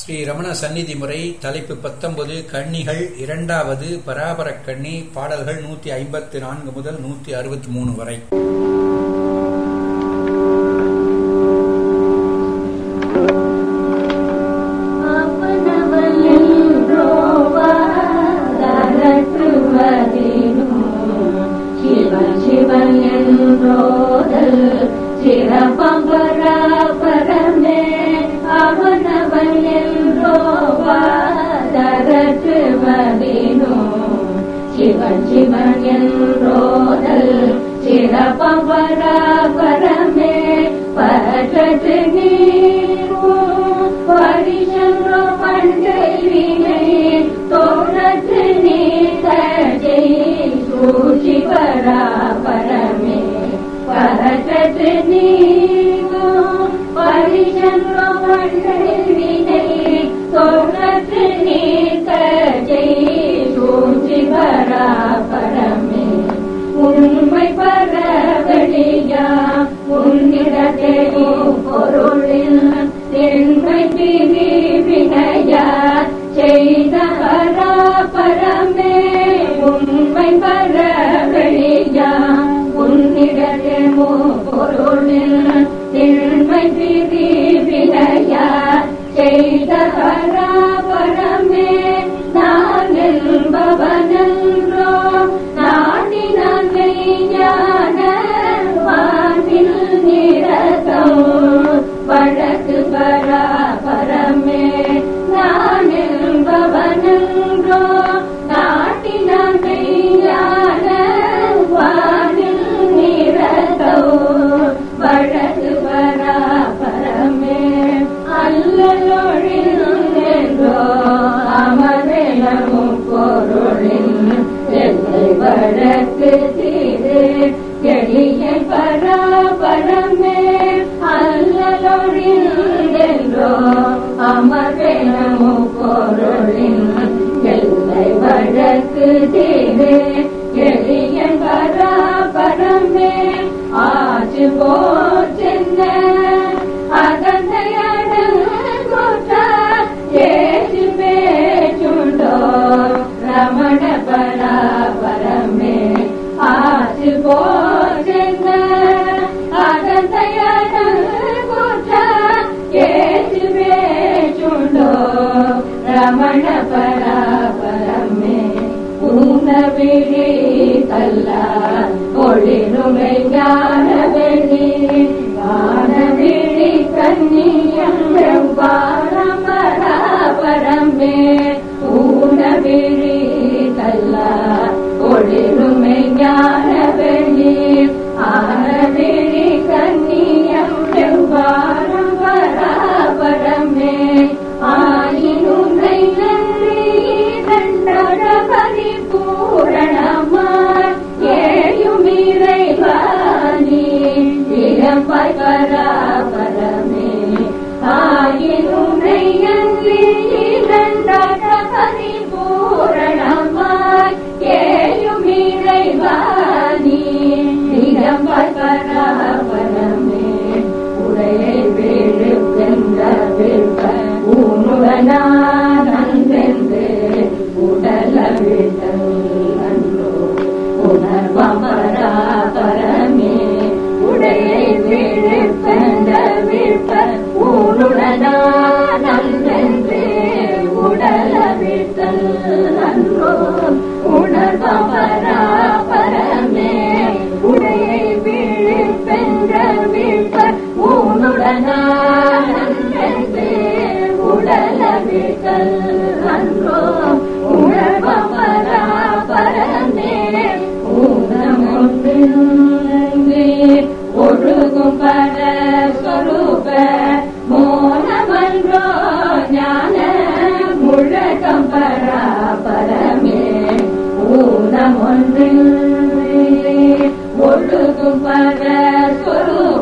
ஸ்ரீ ரமண சந்நிதி முறை தலைப்பு பத்தொன்பது கன்னிகள் இரண்டாவது பராபரக் கன்னி பாடல்கள் நூத்தி ஐம்பத்தி நான்கு முதல் நூத்தி அறுபத்தி மூணு வரை சிவன் என்றோதல் சிறப்பம்பராபரமே அவனவன் என்றோவாதரற்றுவதினோ சிவன் சிவன் என்றோதல் சிறப்பம்பராபரமே பரற்று நீரும் பரிசன்றோ பண்டை வினை தோற்றத்து நீ தஜை சூழ்ச்சி பராபரமே பரற்று நீரும் பரிசன்றோ பண்டை வினை தோற்றத்து நீ தஜை சூழ்ச்சி பராபரமே உண்மை பரவழியா உன்னிடத்தே பொருளில் திண்மை பிரிவினையா செய்த பராபரமே உண்மை பரவழியா உன்னிடத்தே பொருளில் திண்மை பிரிவினையா செய்த பராபரமே நான் என்பவனன்றோ நாடினான் ஞான வானில் நிரதம் வழக்கு பராபரமே நான் என்பவனன்றோ நாட்டினான் ஞான வானில் நிரதம் வழக்கு பராபரமே அல்லலொழிந்தோ அமரமும் பொருளின் எல்லை வழக்கு தீரு எளிய பராபரமே அல்லலொழிந்தோ அமரமும் பொருளின் எல்லை வழக்கு தீரு எளிய பராபரமே ஆச்சு போச்சென்ன ரமண பராபரமே ஆசு போஜன அகந்தையான குற்ற கேசுவே சுண்டோ ரமண பராபரமே உணவிழி கல்லா ஒளிருமை ஞான வெளி வானவிழி கன்னியம் பராபரமே ஊனவிழி கல்லா ஒளிருமை ஞான வெளி ஆனவிழி கன்னியம் செவ்வாரம் பராபரமே ஆயினுமை நன்றி கண்டட பரிபூரணமாய் ஏயுமிரை வாணி இளம்பாய் பராபரமே ஆயினுமை நன்றி கண்டட பரிபூரணமாய் ஏயுமிரை வாணி இளம்பாய் பராபரமே உடையை விழுக்கின்ற விற்ப ஊனுடனானந்தென்று உடல விட்டல் அன்றோ உணர்வமராபரமே உடையை விழுக்கின்ற விற்ப ஊனுடனானந்தென்று உடல விட்டல் அன்றோ உணர்வமராபரமே உடையை விழுக்கின்ற விற்ப ஊனுடனானந்தென்று உடல விட்டல் அன்றோ உணர்வமராபரமே ஊனமொன்று ஒழுகும் பர சொரூப மோனமன்றோ ஞான முழக்கம் பராபரமே ஊனமொன்று ஒழுகும் பர சொரூப